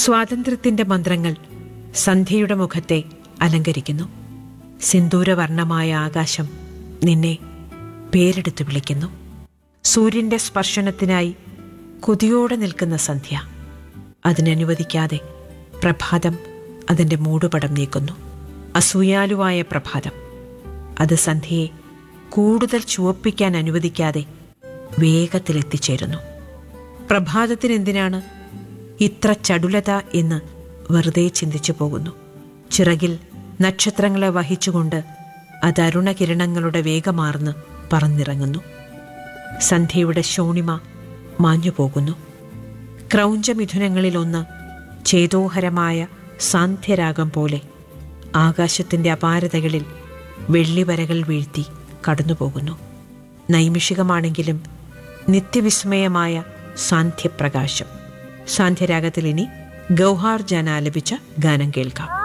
സ്വാതന്ത്ര്യത്തിന്റെ മന്ത്രങ്ങൾ സന്ധ്യയുടെ മുഖത്തെ അലങ്കരിക്കുന്നു സിന്ദൂരവർണമായ ആകാശം നിന്നെ പേരെടുത്ത് വിളിക്കുന്നു സൂര്യന്റെ സ്പർശനത്തിനായി കൊതിയോടെ നിൽക്കുന്ന സന്ധ്യ അതിനനുവദിക്കാതെ പ്രഭാതം അതിൻ്റെ മൂടുപടം നീക്കുന്നു അസൂയാലുവായ പ്രഭാതം അത് സന്ധ്യയെ കൂടുതൽ ചുവപ്പിക്കാൻ അനുവദിക്കാതെ വേഗത്തിൽ എത്തിച്ചേരുന്നു പ്രഭാതത്തിനെന്തിനാണ് ഇത്ര ചടുലത എന്ന് വെറുതെ ചിന്തിച്ചു പോകുന്നു ചിറകിൽ നക്ഷത്രങ്ങളെ വഹിച്ചുകൊണ്ട് അത് അരുണകിരണങ്ങളുടെ വേഗമാർന്ന് പറന്നിറങ്ങുന്നു സന്ധ്യയുടെ ശോണിമ മാഞ്ഞു പോകുന്നു ക്രൗഞ്ചമിഥുനങ്ങളിലൊന്ന് ചേതോഹരമായ സാന്ധ്യരാഗം പോലെ ആകാശത്തിൻ്റെ അപാരതകളിൽ വെള്ളിവരകൾ വീഴ്ത്തി കടന്നുപോകുന്നു നൈമിഷികമാണെങ്കിലും നിത്യവിസ്മയമായ സാന്ധ്യപ്രകാശം സാന്ധ്യരാഗത്തിൽ ഇനി ഗൗഹാർ ജാന ആലപിച്ച ഗാനം കേൾക്കാം